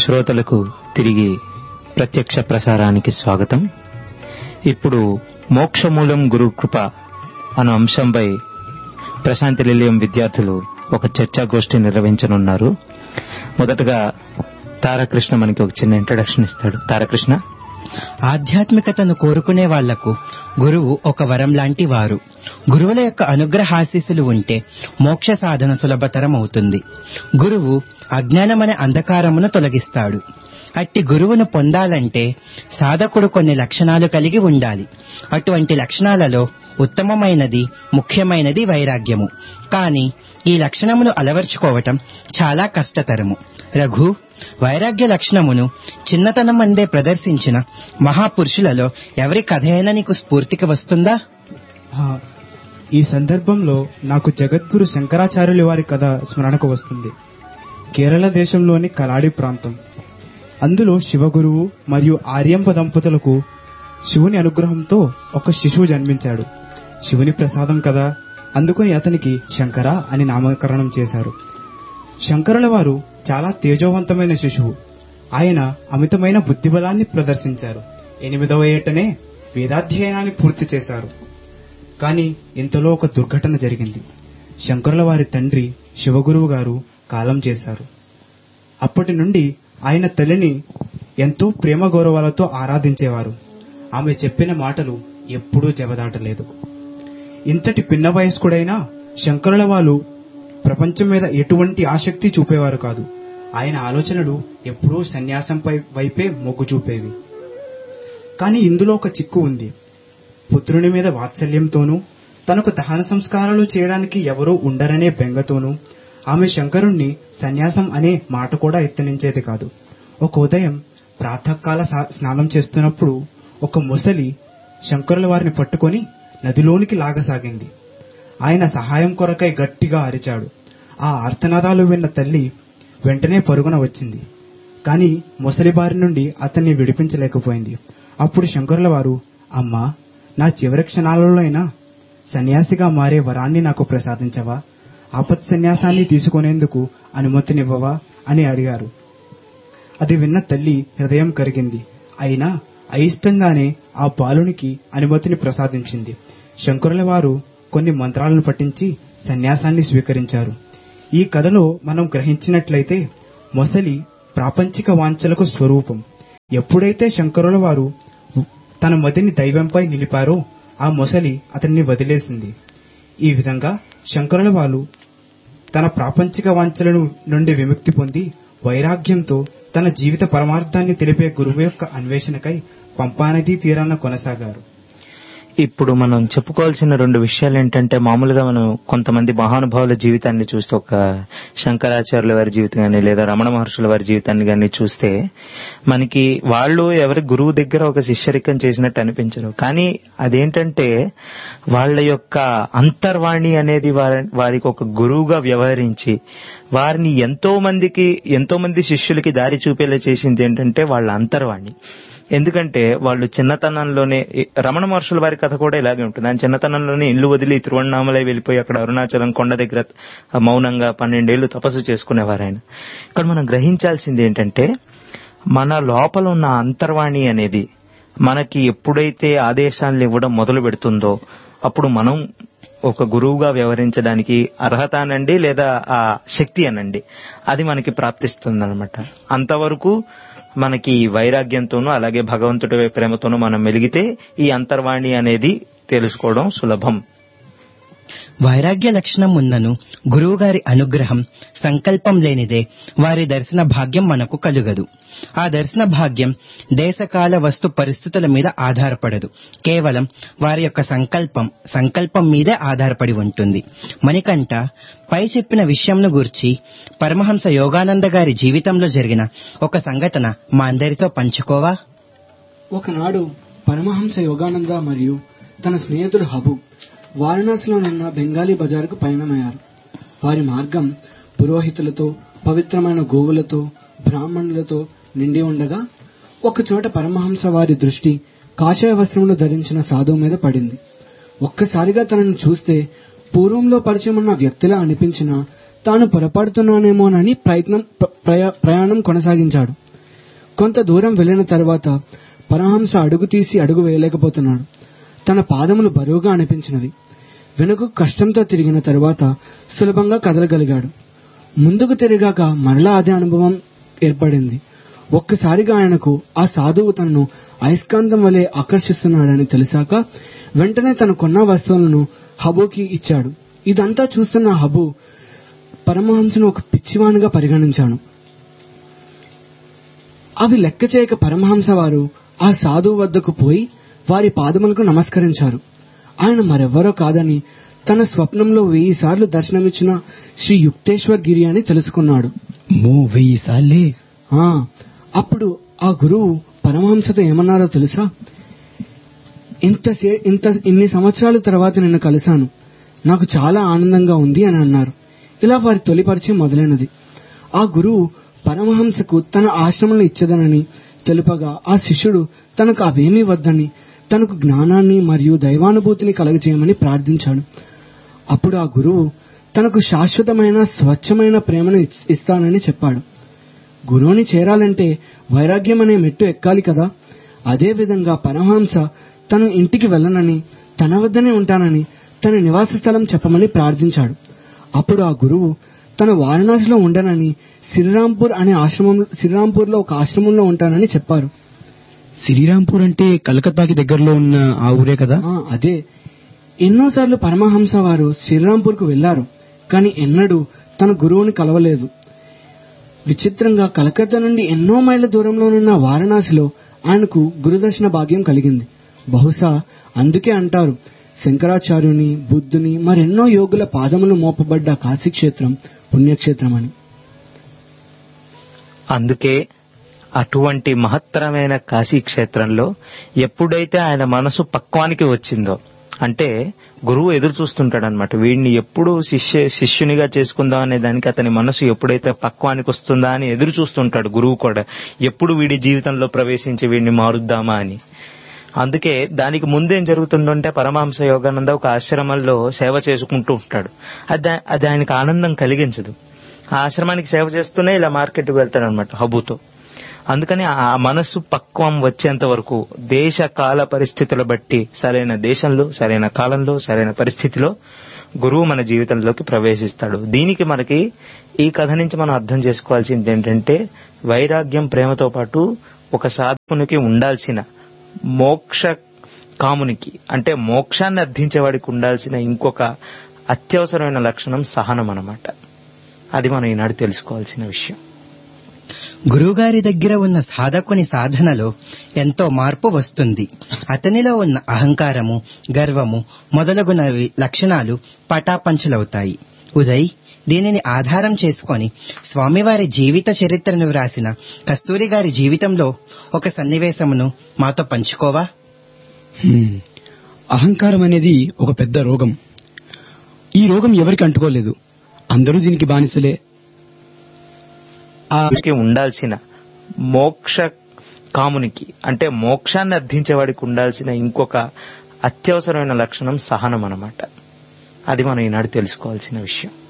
శ్రోతలకు తిరిగి ప్రత్యక్ష ప్రసారానికి స్వాగతం ఇప్పుడు మోక్షమూలం గురు కృప అను అంశంపై ప్రశాంతి నిలయం విద్యార్థులు ఒక చర్చాగోష్ఠి నిర్వహించనున్నారు మొదటగా తారకృష్ణ మనకి ఒక చిన్న ఇంట్రడక్షన్ ఇస్తాడు తారకృష్ణ ఆధ్యాత్మికతను కోరుకునే వాళ్లకు గురువు ఒక వరం లాంటి వారు గురువుల యొక్క అనుగ్రహాశీస్సులు ఉంటే మోక్ష సాధన సులభతరం అవుతుంది గురువు అజ్ఞానమనే అంధకారమును తొలగిస్తాడు అట్టి గురువును పొందాలంటే సాధకుడు కొన్ని లక్షణాలు కలిగి ఉండాలి అటువంటి లక్షణాలలో ఉత్తమమైనది ముఖ్యమైనది వైరాగ్యము కాని ఈ లక్షణమును అలవర్చుకోవటం చాలా కష్టతరము రఘు వైరాగ్య లక్షణమును చిన్నతనం అందే ప్రదర్శించిన మహాపురుషులలో ఎవరి కథ అయినా నీకు స్ఫూర్తికి వస్తుందా ఆ, ఈ సందర్భంలో నాకు జగద్గురు శంకరాచార్యుల వారి కథ స్మరణకు వస్తుంది కేరళ దేశంలోని కలాడి ప్రాంతం అందులో శివగురువు మరియు ఆర్యంప దంపతులకు శివుని అనుగ్రహంతో ఒక శిశువు జన్మించాడు శివుని ప్రసాదం కదా అందుకని అతనికి శంకర అని నామకరణం చేశారు శంకరుల వారు చాలా తేజోవంతమైన శిశువు ఆయన అమితమైన బుద్ధిబలాన్ని ప్రదర్శించారు ఎనిమిదవ ఏటనే వేదాధ్యయనాన్ని పూర్తి చేశారు కానీ ఇంతలో ఒక దుర్ఘటన జరిగింది శంకరుల వారి తండ్రి శివగురువు గారు కాలం చేశారు అప్పటి నుండి ఆయన తల్లిని ఎంతో ప్రేమ గౌరవాలతో ఆరాధించేవారు ఆమె చెప్పిన మాటలు ఎప్పుడూ జవదాటలేదు ఇంతటి పిన్న వయస్కుడైనా శంకరుల వాళ్ళు ప్రపంచం మీద ఎటువంటి ఆసక్తి చూపేవారు కాదు ఆయన ఆలోచనలు ఎప్పుడూ సన్యాసంపై వైపే మొగ్గు చూపేవి కానీ ఇందులో ఒక చిక్కు ఉంది పుత్రుని మీద వాత్సల్యంతోనూ తనకు దహన సంస్కారాలు చేయడానికి ఎవరూ ఉండరనే బెంగతోనూ ఆమె శంకరుణ్ణి సన్యాసం అనే మాట కూడా ఎత్తనించేది కాదు ఒక ఉదయం ప్రాతకాల సా- స్నానం చేస్తున్నప్పుడు ఒక ముసలి శంకరుల వారిని పట్టుకొని నదిలోనికి లాగసాగింది ఆయన సహాయం కొరకై గట్టిగా అరిచాడు ఆ ఆర్తనాదాలు విన్న తల్లి వెంటనే పరుగున వచ్చింది కాని ముసలి బారి నుండి అతన్ని విడిపించలేకపోయింది అప్పుడు శంకరుల వారు అమ్మా నా చివరి క్షణాలలో అయినా సన్యాసిగా మారే వరాన్ని నాకు ప్రసాదించవా ఆపత్ సన్యాసాన్ని తీసుకునేందుకు అనుమతినివ్వవా అని అడిగారు అది విన్న తల్లి హృదయం కరిగింది అయినా అయిష్టంగానే ఆ బాలునికి అనుమతిని ప్రసాదించింది శంకరుల వారు కొన్ని మంత్రాలను పఠించి సన్యాసాన్ని స్వీకరించారు ఈ కథలో మనం గ్రహించినట్లయితే మొసలి ప్రాపంచిక వాంఛలకు స్వరూపం ఎప్పుడైతే శంకరుల వారు తన మదిని దైవంపై నిలిపారో ఆ మొసలి అతన్ని వదిలేసింది ఈ విధంగా శంకరుల వారు తన ప్రాపంచిక వాంఛలను నుండి విముక్తి పొంది వైరాగ్యంతో తన జీవిత పరమార్థాన్ని తెలిపే గురువు యొక్క అన్వేషణకై పంపానదీ తీరాన కొనసాగారు ఇప్పుడు మనం చెప్పుకోవాల్సిన రెండు విషయాలు ఏంటంటే మామూలుగా మనం కొంతమంది మహానుభావుల జీవితాన్ని చూస్తే ఒక శంకరాచార్యుల వారి జీవితం కానీ లేదా రమణ మహర్షుల వారి జీవితాన్ని కానీ చూస్తే మనకి వాళ్ళు ఎవరి గురువు దగ్గర ఒక శిష్యరికం చేసినట్టు అనిపించరు కానీ అదేంటంటే వాళ్ళ యొక్క అంతర్వాణి అనేది వారి వారికి ఒక గురువుగా వ్యవహరించి వారిని ఎంతో మందికి ఎంతో మంది శిష్యులకి దారి చూపేలా చేసింది ఏంటంటే వాళ్ళ అంతర్వాణి ఎందుకంటే వాళ్ళు చిన్నతనంలోనే రమణ మహర్షుల వారి కథ కూడా ఇలాగే ఉంటుంది ఆయన చిన్నతనంలోనే ఇల్లు వదిలి తిరువണ്ണామలై వెళ్ళిపోయి అక్కడ అరుణాచలం కొండ దగ్గర మౌనంగా పన్నెండేళ్లు తపస్సు చేసుకునేవారు ఆయన ఇక్కడ మనం గ్రహించాల్సింది ఏంటంటే మన లోపల ఉన్న అంతర్వాణి అనేది మనకి ఎప్పుడైతే ఆదేశాలను ఇవ్వడం మొదలు పెడుతుందో అప్పుడు మనం ఒక గురువుగా వ్యవహరించడానికి అర్హత అనండి లేదా ఆ శక్తి అనండి అది మనకి ప్రాప్తిస్తుంది అనమాట అంతవరకు మనకి వైరాగ్యంతోనూ అలాగే భగవంతుడి ప్రేమతోనూ మనం మెలిగితే ఈ అంతర్వాణి అనేది తెలుసుకోవడం సులభం వైరాగ్య లక్షణం ఉన్నను గురువుగారి అనుగ్రహం సంకల్పం లేనిదే వారి దర్శన భాగ్యం మనకు కలుగదు ఆ దర్శన భాగ్యం దేశకాల వస్తు పరిస్థితుల మీద ఆధారపడదు కేవలం వారి యొక్క సంకల్పం సంకల్పం మీదే ఆధారపడి ఉంటుంది మణికంఠ పై చెప్పిన విషయంను గూర్చి పరమహంస యోగానంద గారి జీవితంలో జరిగిన ఒక సంఘటన మా అందరితో పంచుకోవా ఒకనాడు పరమహంస యోగానంద మరియు తన స్నేహితుడు హబు వారణాసిలోనున్న బెంగాలీ బజారుకు పయనమయ్యారు వారి మార్గం పురోహితులతో పవిత్రమైన గోవులతో బ్రాహ్మణులతో నిండి ఉండగా ఒకచోట పరమహంస వారి దృష్టి కాషాయ వస్త్రములు ధరించిన సాధువు మీద పడింది ఒక్కసారిగా తనను చూస్తే పూర్వంలో పరిచయం ఉన్న వ్యక్తిలా అనిపించిన తాను పొరపడుతున్నానేమోనని ప్రయత్నం ప్ర- ప్రయా- ప్రయాణం కొనసాగించాడు కొంత దూరం వెళ్ళిన తర్వాత పరమహంస అడుగు తీసి అడుగు వేయలేకపోతున్నాడు తన పాదములు బరువుగా అనిపించినవి వెనుక కష్టంతో తిరిగిన తరువాత సులభంగా కదలగలిగాడు ముందుకు తిరిగాక మరలా అదే అనుభవం ఏర్పడింది ఒక్కసారిగా ఆయనకు ఆ సాధువు తనను అయస్కాంతం వలె ఆకర్షిస్తున్నాడని తెలిసాక వెంటనే తను కొన్న వస్తువులను హబుకి ఇచ్చాడు ఇదంతా చూస్తున్న హబు పరమహంసను ఒక పిచ్చివానిగా పరిగణించాను అవి లెక్క చేయక పరమహంస వారు ఆ సాధువు వద్దకు పోయి వారి పాదములకు నమస్కరించారు ఆయన మరెవ్వరో కాదని తన స్వప్నంలో వెయ్యి సార్లు దర్శనమిచ్చిన శ్రీ యుక్తేశ్వర్ గిరి అని తెలుసుకున్నాడు మో వెయ్యి సార్లే ఆ అప్పుడు ఆ గురువు పరమహంసతో ఏమన్నారో తెలుసా ఇంత సే- ఇంత ఇన్ని సంవత్సరాల తర్వాత నిన్ను కలిశాను నాకు చాలా ఆనందంగా ఉంది అని అన్నారు ఇలా వారి తొలి పరిచయం మొదలైనది ఆ గురువు పరమహంసకు తన ఆశ్రమంలో ఇచ్చదనని తెలుపగా ఆ శిష్యుడు తనకు అవేమీ వద్దని తనకు జ్ఞానాన్ని మరియు దైవానుభూతిని కలగజేయమని ప్రార్థించాడు అప్పుడు ఆ గురువు తనకు శాశ్వతమైన స్వచ్ఛమైన ప్రేమను ఇచ్- ఇస్తానని చెప్పాడు గురువుని చేరాలంటే వైరాగ్యం అనే మెట్టు ఎక్కాలి కదా అదే విధంగా పరమహంస తను ఇంటికి వెళ్ళనని తన వద్దనే ఉంటానని తన నివాస స్థలం చెప్పమని ప్రార్థించాడు అప్పుడు ఆ గురువు తన వారణాసిలో ఉండనని శ్రీరాంపూర్ అనే ఆశ్రమం శ్రీరాంపూర్లో ఒక ఆశ్రమంలో ఉంటానని చెప్పారు శ్రీరాంపూర్ అంటే కలకత్తాకి దగ్గరలో ఉన్న ఆ ఊరే కదా ఆ, అదే ఎన్నోసార్లు పరమహంస వారు శ్రీరాంపూర్కు వెళ్లారు కానీ ఎన్నడూ తన గురువుని కలవలేదు విచిత్రంగా కలకత్తా నుండి ఎన్నో మైళ్ళ దూరంలోనున్న వారణాసిలో ఆయనకు గురుదర్శన భాగ్యం కలిగింది బహుశా అందుకే అంటారు శంకరాచార్యుని బుద్ధుని మరెన్నో యోగుల పాదములు మోపబడ్డ కాశీక్షేత్రం పుణ్యక్షేత్రం అని అందుకే అటువంటి మహత్తరమైన కాశీ క్షేత్రంలో ఎప్పుడైతే ఆయన మనసు పక్వానికి వచ్చిందో అంటే గురువు ఎదురు చూస్తుంటాడు అనమాట వీడిని ఎప్పుడు శిష్య శిష్యునిగా చేసుకుందాం అనే దానికి అతని మనసు ఎప్పుడైతే పక్వానికి వస్తుందా అని ఎదురు చూస్తుంటాడు గురువు కూడా ఎప్పుడు వీడి జీవితంలో ప్రవేశించి వీడిని మారుద్దామా అని అందుకే దానికి ముందేం జరుగుతుందంటే పరమహంస యోగానంద ఒక ఆశ్రమంలో సేవ చేసుకుంటూ ఉంటాడు అది దా- అది ఆయనకు ఆనందం కలిగించదు ఆ ఆశ్రమానికి సేవ చేస్తూనే ఇలా మార్కెట్కి వెళ్తాడు అనమాట హబుతో అందుకని ఆ మనస్సు పక్వం వచ్చేంత వరకు దేశ కాల పరిస్థితుల బట్టి సరైన దేశంలో సరైన కాలంలో సరైన పరిస్థితిలో గురువు మన జీవితంలోకి ప్రవేశిస్తాడు దీనికి మనకి ఈ కథ నుంచి మనం అర్థం చేసుకోవాల్సింది ఏంటంటే వైరాగ్యం ప్రేమతో పాటు ఒక సాధకునికి ఉండాల్సిన మోక్ష కామునికి అంటే మోక్షాన్ని అర్థించేవాడికి ఉండాల్సిన ఇంకొక అత్యవసరమైన లక్షణం సహనం అన్నమాట అది మనం ఈనాడు తెలుసుకోవాల్సిన విషయం గురువుగారి దగ్గర ఉన్న సాధకుని సాధనలో ఎంతో మార్పు వస్తుంది అతనిలో ఉన్న అహంకారము గర్వము మొదలగునవి లక్షణాలు పటాపంచలవుతాయి ఉదయ్ దీనిని ఆధారం చేసుకొని స్వామివారి జీవిత చరిత్రను వ్రాసిన కస్తూరి గారి జీవితంలో ఒక సన్నివేశమును మాతో పంచుకోవా హ్మ్. అహంకారం అనేది ఒక పెద్ద రోగం ఈ రోగం ఎవరికి అంటుకోలేదు అందరూ దీనికి బానిసలే ఆ కి ఉండాల్సిన మోక్ష కామునికి అంటే మోక్షాన్ని అర్థించేవాడికి ఉండాల్సిన ఇంకొక అత్యవసరమైన లక్షణం సహనం అన్నమాట అది మనం ఈనాడు తెలుసుకోవాల్సిన విషయం